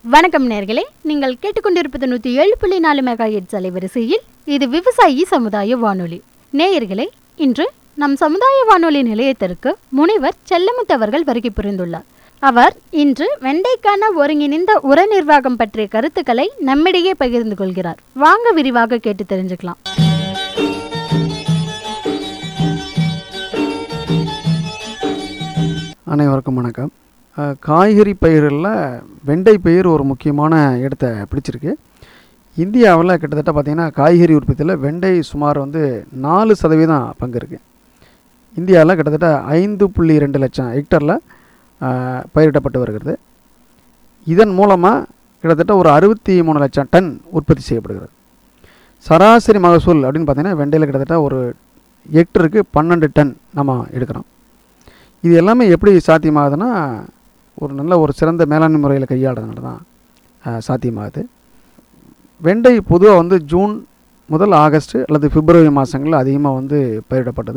வணக்கம் நேர்களே நீங்கள் கேட்டுக்கொண்டிருப்பது நூற்றி ஏழு புள்ளி நாலு மெகா எட்ஸ் அலைவரிசையில் இது விவசாயி சமுதாய வானொலி நேயர்களே இன்று நம் சமுதாய வானொலி நிலையத்திற்கு முனைவர் செல்லமுத்து அவர்கள் வருகை புரிந்துள்ளார் அவர் இன்று வெண்டைக்கான ஒருங்கிணைந்த உர நிர்வாகம் பற்றிய கருத்துக்களை நம்மிடையே பகிர்ந்து கொள்கிறார் வாங்க விரிவாக கேட்டு தெரிஞ்சுக்கலாம் அனைவருக்கும் வணக்கம் அஹ், காய்கறி பயிர்களில் வெண்டை பயிர் ஒரு முக்கியமான இடத்த பிடிச்சிருக்கு இந்தியாவில் கிட்டத்தட்ட பார்த்திங்கன்னா காய்கறி உற்பத்தியில் வெண்டை சுமார் வந்து நாலு சதவீதம் பங்கு இருக்குது இந்தியாவில் கிட்டத்தட்ட ஐந்து புள்ளி ரெண்டு லட்சம் ஹெக்டரில் பயிரிடப்பட்டு வருகிறது இதன் மூலமாக கிட்டத்தட்ட ஒரு அறுபத்தி மூணு லட்சம் டன் உற்பத்தி செய்யப்படுகிறது சராசரி மகசூல் அப்படின்னு பார்த்தீங்கன்னா வெண்டையில் கிட்டத்தட்ட ஒரு ஹெக்டருக்கு பன்னெண்டு டன் நம்ம எடுக்கிறோம் இது எல்லாமே எப்படி சாத்தியமாகுதுன்னா ஒரு நல்ல ஒரு சிறந்த மேலாண்மை முறையில் கையாளுறதுனால தான் அஹ், சாத்தியமாகுது வெண்டை பொதுவாக வந்து ஜூன் முதல் ஆகஸ்ட் அல்லது பிப்ரவரி மாதங்களில் அதிகமாக வந்து பயிரிடப்பட்டது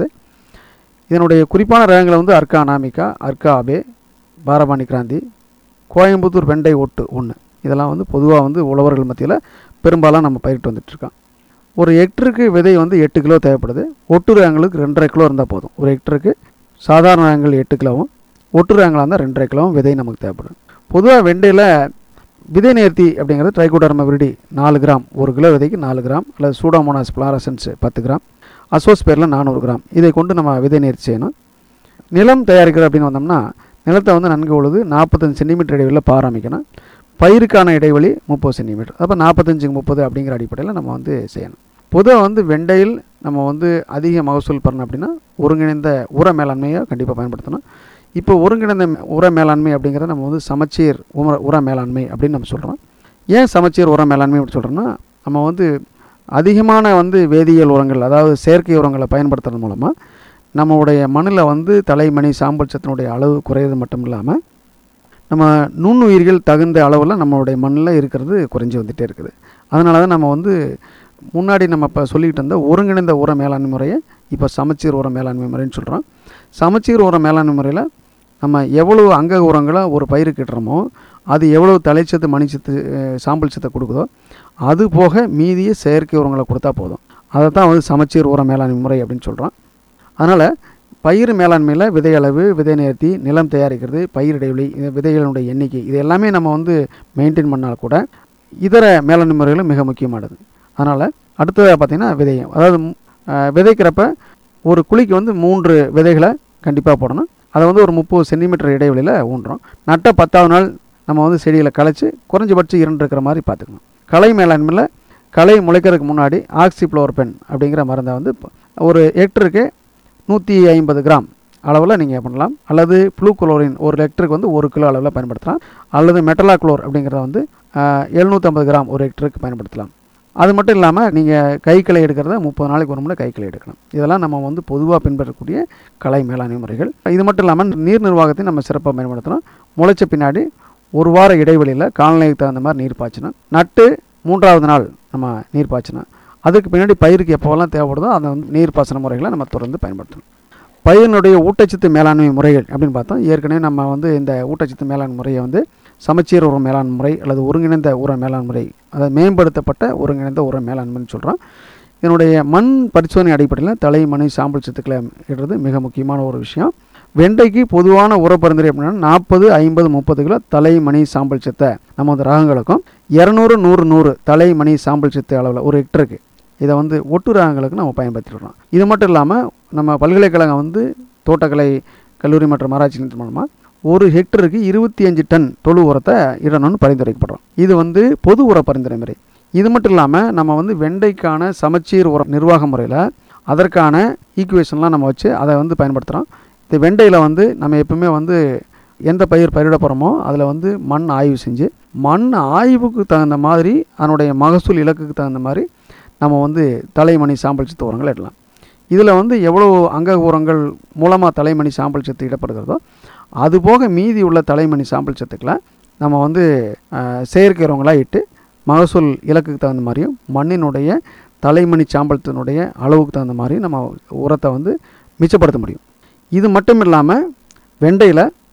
இதனுடைய குறிப்பான ரகங்களை வந்து அர்க்கா அனாமிகா அர்க்கா அபே பாரபாணி கிராந்தி கோயம்புத்தூர் வெண்டை ஒட்டு ஒன்று இதெல்லாம் வந்து பொதுவாக வந்து உழவர்கள் மத்தியில் பெரும்பாலும் நம்ம பயிரிட்டு வந்துட்டுருக்கோம் ஒரு ஹெக்டருக்கு விதை வந்து எட்டு கிலோ தேவைப்படுது ஒட்டு ரகங்களுக்கு ரெண்டரை கிலோ இருந்தால் போதும் ஒரு ஹெக்டருக்கு சாதாரண ரகங்கள் எட்டு கிலோவும் ஒட்டு ரகங்களாக இருந்தால் ரெண்டரை கிலோவும் விதை நமக்கு தேவைப்படும் பொதுவாக வெண்டையில் விதை நேர்த்தி அப்படிங்கிறது ட்ரைகோடர்ம விரிடி நாலு கிராம் ஒரு கிலோ விதைக்கு நாலு கிராம் அல்லது சூடாமோனாஸ் பிளாரசன்ஸ் பத்து கிராம் அசோஸ்பேரில் நானூறு கிராம் இதை கொண்டு நம்ம விதை நேர்த்தி செய்யணும் நிலம் தயாரிக்கிறது அப்படின்னு வந்தோம்னா நிலத்தை வந்து நன்கு உழுது நாற்பத்தஞ்சு சென்டிமீட்டர் இடைவெளியில் பாராமிக்கணும் பயிருக்கான இடைவெளி முப்பது சென்டிமீட்டர் அப்போ நாற்பத்தஞ்சுக்கு முப்பது அப்படிங்கிற அடிப்படையில் நம்ம வந்து செய்யணும் பொதுவாக வந்து வெண்டையில் நம்ம வந்து அதிக மகசூல் பெறணும் அப்படின்னா ஒருங்கிணைந்த உர மேலாண்மையை கண்டிப்பாக பயன்படுத்தணும் இப்போ ஒருங்கிணைந்த உர மேலாண்மை அப்படிங்கிறத நம்ம வந்து சமச்சீர் உர உர மேலாண்மை அப்படின்னு நம்ம சொல்கிறோம் ஏன் சமச்சீர் உர மேலாண்மை அப்படி சொல்கிறோன்னா நம்ம வந்து அதிகமான வந்து வேதியியல் உரங்கள் அதாவது செயற்கை உரங்களை பயன்படுத்துறது மூலமாக நம்மளுடைய மண்ணில் வந்து தலைமணி சாம்பல் சத்தினுடைய அளவு குறையிறது மட்டும் இல்லாமல் நம்ம நுண்ணுயிர்கள் தகுந்த அளவில் நம்மளுடைய மண்ணில் இருக்கிறது குறைஞ்சி வந்துகிட்டே இருக்குது அதனால தான் நம்ம வந்து முன்னாடி நம்ம இப்போ சொல்லிக்கிட்டு இருந்த ஒருங்கிணைந்த உர மேலாண்மை முறையை இப்போ சமச்சீர் உர மேலாண்மை முறைன்னு சொல்கிறோம் சமச்சீர் உர மேலாண்மை முறையில் நம்ம எவ்வளவு அங்க உரங்களை ஒரு பயிருக்கு இடுறோமோ அது எவ்வளவு தலைச்சத்து மணிச்சத்து அஹ், சாம்பல் சத்தை கொடுக்குதோ அது போக மீதிய செயற்கை உரங்களை கொடுத்தா போதும் அதை தான் வந்து சமச்சீர் உர மேலாண்மை முறை அப்படின்னு சொல்கிறோம் அதனால் பயிர் மேலாண்மையில் விதை அளவு விதை நேர்த்தி நிலம் தயாரிக்கிறது பயிர் இடைவெளி இந்த விதைகளுடைய எண்ணிக்கை இது எல்லாமே நம்ம வந்து மெயின்டைன் பண்ணால் கூட இதர மேலாண்மை முறைகளும் மிக முக்கியமானது அதனால் அடுத்ததாக பார்த்திங்கன்னா விதையம் அதாவது ம், அஹ், விதைக்கிறப்ப ஒரு குழிக்கு வந்து மூன்று விதைகளை கண்டிப்பாக போடணும் அதை வந்து ஒரு முப்பது சென்டிமீட்டர் இடைவெளியில் ஊன்றோம் நட்ட பத்தாவது நாள் நம்ம வந்து செடிகளை களைச்சி குறைஞ்சபட்சம் இரண்டு இருக்கிற மாதிரி பார்த்துக்கணும் களை மேலாண்மையில் களை முளைக்கிறதுக்கு முன்னாடி ஆக்சிப்ளோர்பென் அப்படிங்கிற மருந்தை வந்து ப- ஒரு ஹெக்டருக்கு நூற்றி ஐம்பது கிராம் அளவில் நீங்கள் பண்ணலாம் அல்லது ப்ளூக்ளோரின் ஒரு ஹெக்டருக்கு வந்து ஒரு கிலோ அளவில் பயன்படுத்தலாம் அல்லது மெட்டலாக்ளோர் அப்படிங்கிறத வந்து எழுநூற்றம்பது கிராம் ஒரு ஹெக்டருக்கு பயன்படுத்தலாம் அது மட்டும் இல்லாமல் நீங்கள் கை களை எடுக்கிறத முப்பது நாளைக்கு ஒரு முறை கை களை எடுக்கணும் இதெல்லாம் நம்ம வந்து பொதுவாக பின்பற்றக்கூடிய கலை மேலாண்மை முறைகள் இது மட்டும் இல்லாமல் நீர் நிர்வாகத்தை நம்ம சிறப்பாக பயன்படுத்தணும் முளைச்ச பின்னாடி ஒரு வார இடைவெளியில் காலநிலைக்கு தகுந்த மாதிரி நீர் பாய்ச்சணும் நட்டு மூன்றாவது நாள் நம்ம நீர் பாய்ச்சணும் அதுக்கு பின்னாடி பயிருக்கு எப்போவெல்லாம் தேவைப்படுதோ அந்த வந்து நீர் பாசன முறைகளை நம்ம தொடர்ந்து பயன்படுத்தணும் பயிரினுடைய ஊட்டச்சத்து மேலாண்மை முறைகள் அப்படின்னு பார்த்தோம் ஏற்கனவே நம்ம வந்து இந்த ஊட்டச்சத்து மேலாண்மை முறையை வந்து சமச்சீர் உர மேலாண்மை முறை அல்லது ஒருங்கிணைந்த உர மேலாண்மை முறை அதாவது மேம்படுத்தப்பட்ட ஒருங்கிணைந்த உர மேலாண்மைன்னு சொல்கிறோம் இதனுடைய மண் பரிசோதனை அடிப்படையில் தலை மணி சாம்பல் சத்துக்களை இடுறது மிக முக்கியமான ஒரு விஷயம் வெண்டைக்கு பொதுவான உர பரிந்துரை அப்படின்னா நாற்பது ஐம்பது முப்பது கிலோ தலை மணி சாம்பல் சத்தை நம்ம வந்து ரகங்களுக்கும் இரநூறு நூறு நூறு தலை மணி சாம்பல் சத்து அளவில் ஒரு ஹெக்டருக்கு இதை வந்து ஒட்டு ரகங்களுக்கு நம்ம பயன்படுத்திடுறோம் இது மட்டும் இல்லாமல் நம்ம பல்கலைக்கழகம் வந்து தோட்டக்கலை கல்லூரி மற்றும் ஆராய்ச்சி நிலையத்தின் மூலமாக ஒரு ஹெக்டருக்கு இருபத்தி அஞ்சு டன் தொழு உரத்தை இடணும்னு பரிந்துரைக்கப்படுறோம் இது வந்து பொது உர பரிந்துரை முறை இது மட்டும் இல்லாமல் நம்ம வந்து வெண்டைக்கான சமச்சீர் உர நிர்வாக முறையில் அதற்கான ஈக்குவேஷன்லாம் நம்ம வச்சு அதை வந்து பயன்படுத்துகிறோம் இந்த வெண்டையில் வந்து நம்ம எப்பவுமே வந்து எந்த பயிர் பயிரிட போகிறோமோ அதில் வந்து மண் ஆய்வு செஞ்சு மண் ஆய்வுக்கு தகுந்த மாதிரி அதனுடைய மகசூல் இலக்குக்கு தகுந்த மாதிரி நம்ம வந்து தலைமணி சாம்பல் சத்து உரங்கள் இடலாம் இதில் வந்து எவ்வளோ அங்க உரங்கள் மூலமாக தலைமணி சாம்பல் சத்து இடப்படுகிறதோ அதுபோக மீதி உள்ள தலைமணி சாம்பல் சத்துக்களை நம்ம வந்து அஹ், செயற்கை உரங்களாக இட்டு மகசூல் இலக்குக்கு தகுந்த மாதிரியும் மண்ணினுடைய தலைமணி சாம்பலத்தினுடைய அளவுக்கு தகுந்த மாதிரியும் நம்ம உரத்தை வந்து மிச்சப்படுத்த முடியும் இது மட்டும் இல்லாமல் வெண்டையில்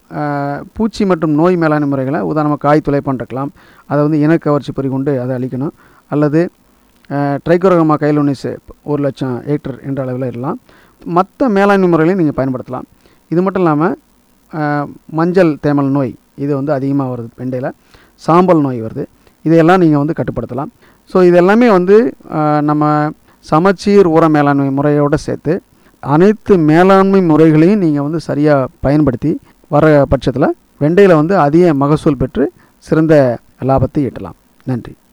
ஆஹ், பூச்சி மற்றும் நோய் மேலாண்மை முறைகளை உதாரணமாக காய் துளைப்பான் இருக்கலாம் அதை வந்து இனக்கவர்ச்சி பொறி கொண்டு அதை அழிக்கணும் அல்லது ட்ரைகோரகமா கைலோனிஸ் ஒரு லட்சம் ஏக்டர் என்ற அளவில் இருக்கலாம் மற்ற மேலாண்மை முறைகளையும் நீங்கள் பயன்படுத்தலாம் இது மட்டும் இல்லாமல் மஞ்சள் தேமல் நோய் இது வந்து அதிகமாக வருது வெண்டையில் சாம்பல் நோய் வருது இதையெல்லாம் நீங்கள் வந்து கட்டுப்படுத்தலாம் ஸோ இது எல்லாமே வந்து ஆஹ், நம்ம சமச்சீர் உர மேலாண்மை முறையோடு சேர்த்து அனைத்து மேலாண்மை முறைகளையும் நீங்கள் வந்து சரியாக பயன்படுத்தி வர பட்சத்தில் வெண்டையில் வந்து அதிக மகசூல் பெற்று சிறந்த லாபத்தை ஈட்டலாம் நன்றி